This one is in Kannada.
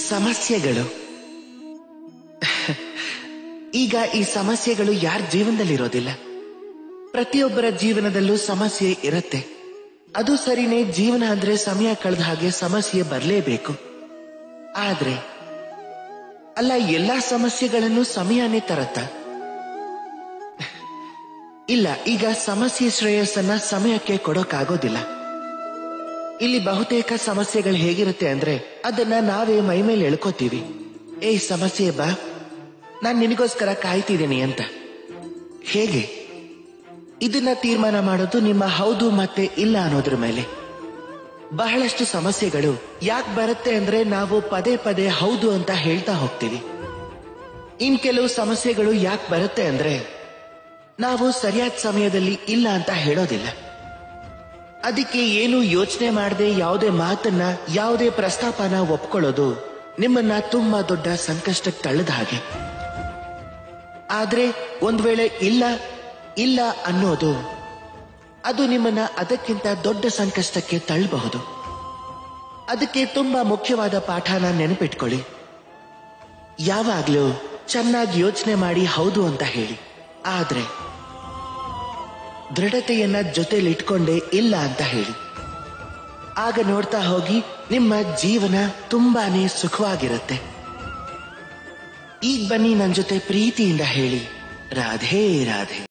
ಸಮಸ್ಯೆಗಳು ಈಗ ಈ ಸಮಸ್ಯೆಗಳು ಯಾರ ಜೀವನದಲ್ಲಿರೋದಿಲ್ಲ ಪ್ರತಿಯೊಬ್ಬರ ಜೀವನದಲ್ಲೂ ಸಮಸ್ಯೆ ಇರತ್ತೆ ಅದು ಸರಿನೇ ಜೀವನ ಅಂದ್ರೆ ಸಮಯ ಕಳೆದ ಹಾಗೆ ಸಮಸ್ಯೆ ಬರಲೇಬೇಕು ಆದ್ರೆ ಅಲ್ಲ ಎಲ್ಲಾ ಸಮಸ್ಯೆಗಳನ್ನು ಸಮಯನೇ ತರತ್ತ ಇಲ್ಲ ಈಗ ಸಮಸ್ಯೆ ಶ್ರೇಯಸ್ಸನ್ನ ಸಮಯಕ್ಕೆ ಕೊಡೋಕ್ಕಾಗೋದಿಲ್ಲ ಇಲ್ಲಿ ಬಹುತೇಕ ಸಮಸ್ಯೆಗಳು ಹೇಗಿರುತ್ತೆ ಅಂದ್ರೆ ಅದನ್ನ ನಾವೇ ಮೈ ಮೇಲೆ ಎಳ್ಕೋತೀವಿ ಏಯ್ ಸಮಸ್ಯೆ ಬಾ ನಾನ್ ನಿನಗೋಸ್ಕರ ಕಾಯ್ತಿದ್ದೀನಿ ಅಂತ ಹೇಗೆ ಇದನ್ನ ತೀರ್ಮಾನ ಮಾಡೋದು ನಿಮ್ಮ ಹೌದು ಮತ್ತೆ ಇಲ್ಲ ಅನ್ನೋದ್ರ ಮೇಲೆ ಬಹಳಷ್ಟು ಸಮಸ್ಯೆಗಳು ಯಾಕೆ ಬರುತ್ತೆ ಅಂದ್ರೆ ನಾವು ಪದೇ ಪದೇ ಹೌದು ಅಂತ ಹೇಳ್ತಾ ಹೋಗ್ತೀವಿ ಇನ್ ಕೆಲವು ಸಮಸ್ಯೆಗಳು ಯಾಕೆ ಬರುತ್ತೆ ಅಂದ್ರೆ ನಾವು ಸರಿಯಾದ ಸಮಯದಲ್ಲಿ ಇಲ್ಲ ಅಂತ ಹೇಳೋದಿಲ್ಲ ಅದಕ್ಕೆ ಏನು ಯೋಚನೆ ಮಾಡದೆ ಯಾವುದೇ ಮಾತನ್ನ ಯಾವುದೇ ಪ್ರಸ್ತಾಪನ ಒಪ್ಕೊಳ್ಳೋದು ನಿಮ್ಮನ್ನ ತುಂಬಾ ದೊಡ್ಡ ಸಂಕಷ್ಟಕ್ಕೆ ತಳ್ಳದ ಹಾಗೆ ಆದ್ರೆ ಒಂದ್ ವೇಳೆ ಇಲ್ಲ ಇಲ್ಲ ಅನ್ನೋದು ಅದು ನಿಮ್ಮನ್ನ ಅದಕ್ಕಿಂತ ದೊಡ್ಡ ಸಂಕಷ್ಟಕ್ಕೆ ತಳ್ಳಬಹುದು ಅದಕ್ಕೆ ತುಂಬಾ ಮುಖ್ಯವಾದ ಪಾಠನ ನೆನಪಿಟ್ಕೊಳ್ಳಿ ಯಾವಾಗ್ಲೂ ಚೆನ್ನಾಗಿ ಯೋಚನೆ ಮಾಡಿ ಹೌದು ಅಂತ ಹೇಳಿ ಆದ್ರೆ ದೃಢತೆಯನ್ನ ಜೊತೆಲಿ ಇಟ್ಕೊಂಡೇ ಇಲ್ಲ ಅಂತ ಹೇಳಿ ಆಗ ನೋಡ್ತಾ ಹೋಗಿ ನಿಮ್ಮ ಜೀವನ ತುಂಬಾನೇ ಸುಖವಾಗಿರುತ್ತೆ ಈಗ ಬನ್ನಿ ನನ್ನ ಜೊತೆ ಪ್ರೀತಿಯಿಂದ ಹೇಳಿ ರಾಧೇ ರಾಧೆ